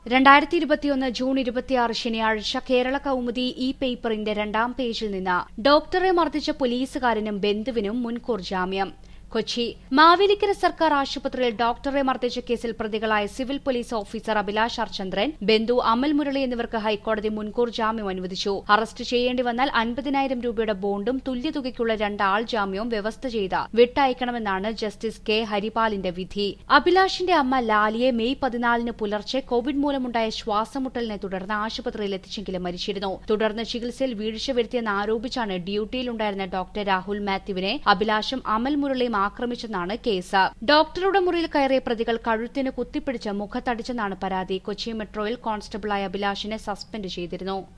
രണ്ടായിരത്തി ഇരുപത്തിയൊന്ന് ജൂൺ ഇരുപത്തിയാറ് ശനിയാഴ്ച കേരള കൌമുദി ഇ പേപ്പറിന്റെ രണ്ടാം പേജിൽ നിന്ന് ഡോക്ടറെ മർദ്ദിച്ച പോലീസുകാരനും ബന്ധുവിനും മുൻകൂർ ജാമ്യം കൊച്ചി മാവേലിക്കര സർക്കാർ ആശുപത്രിയിൽ ഡോക്ടറെ മർദ്ദിച്ച കേസിൽ പ്രതികളായ civil police officer Abhilash Harchandran ബന്ധു അമൽ മുരളി എന്നിവർക്ക് ഹൈക്കോടതി മുൻകൂർ ജാമ്യം അനുവദിച്ചു അറസ്റ്റ് ചെയ്യേണ്ടി വന്നാൽ അൻപതിനായിരം രൂപയുടെ ബോണ്ടും തുല്യതുകയ്ക്കുള്ള രണ്ട് ആൾ ജാമ്യവും വ്യവസ്ഥ ചെയ്ത് വിട്ടയക്കണമെന്നാണ് ജസ്റ്റിസ് കെ ഹരിപാലിന്റെ വിധി അഭിലാഷിന്റെ അമ്മ ലാലിയെ മെയ് പതിനാലിന് പുലർച്ചെ കോവിഡ് മൂലമുണ്ടായ ശ്വാസമുട്ടലിനെ തുടർന്ന് ആശുപത്രിയിൽ എത്തിച്ചെങ്കിലും മരിച്ചിരുന്നു തുടർന്ന് ചികിത്സയിൽ വീഴ്ച വരുത്തിയെന്ന് ആരോപിച്ചാണ് ഡ്യൂട്ടിയിലുണ്ടായിരുന്ന ഡോക്ടർ രാഹുൽ മാത്യുവിനെ അഭിലാഷും അമൽ മുരളിയും ആക്രമിച്ചെന്നാണ് കേസ് ഡോക്ടറുടെ മുറിയിൽ കയറിയ പ്രതികൾ കഴുത്തിന് കുത്തിപ്പിടിച്ച് മുഖത്തടിച്ചെന്നാണ് പരാതി കൊച്ചി മെട്രോയിൽ കോൺസ്റ്റബിളായ അഭിലാഷിനെ സസ്പെൻഡ് ചെയ്തിരുന്നു